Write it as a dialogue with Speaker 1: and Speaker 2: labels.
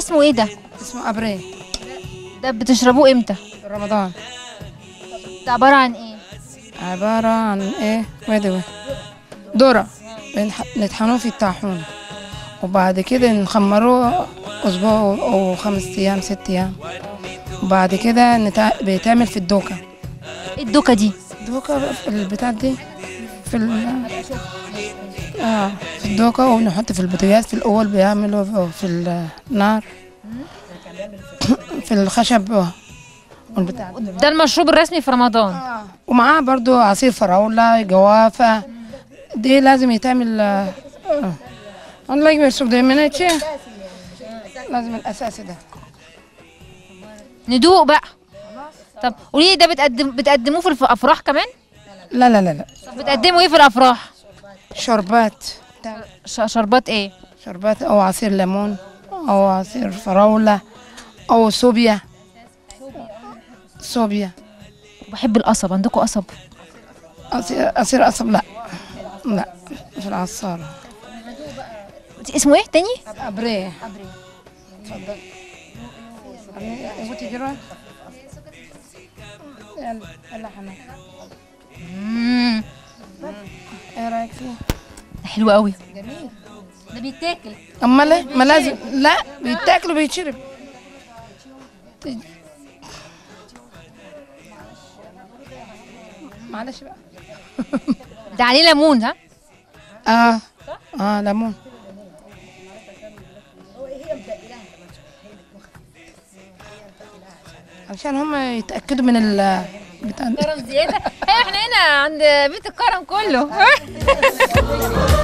Speaker 1: اسمه ايه ده
Speaker 2: اسمه ابري
Speaker 1: ده بتشربوه امتى
Speaker 2: في رمضان
Speaker 1: ده عباره عن ايه
Speaker 2: عبارة عن ايه ويدي ويدي ذرة بنح- نطحنوه في الطاحونة وبعد كده نخمروه أسبوع أو خمس أيام ست أيام وبعد كده نتع... بيتعمل في الدوكة
Speaker 1: ايه الدوكه دي
Speaker 2: الدوكة في البتاع دي في ال... اه في الدوكة ونحط في البوتاجاز في الأول بيعملوا في النار في الخشب والبتاع ده.
Speaker 1: ده المشروب الرسمي في رمضان
Speaker 2: آه. ومعاه برضو عصير فراولة جوافة دي لازم يتعمل آه، آه. الله يكبر سوق ده من إيش؟ لازم الأساسي ده
Speaker 1: ندوق بقى طب قولي لي ده بتقدم بتقدموه في الافراح كمان
Speaker 2: لا لا لا لا
Speaker 1: طب بتقدموا ايه في الافراح
Speaker 2: شربات
Speaker 1: ش- شربات ايه
Speaker 2: شربات أو عصير ليمون أو عصير فراولة أو صوبيا صوبيا
Speaker 1: بحب القصب عندكم قصب
Speaker 2: عصير عصير قصب لا لا في العصارة
Speaker 1: اسمه ايه تاني
Speaker 2: أبريه تفضل قلتي جرى يلا يلا حنان
Speaker 1: مم.
Speaker 2: ايه رايك فيه؟
Speaker 1: ده حلو قوي جميل ده بيتاكل
Speaker 2: امال ايه؟ ما لازم لا بيتاكل وبيتشرب معلش بقى
Speaker 1: ده عليه ليمون ها
Speaker 2: اه اه ليمون عشان هم يتاكدوا من ال بتاع
Speaker 1: كرم زياده ايوه احنا هنا عند بيت الكرم كله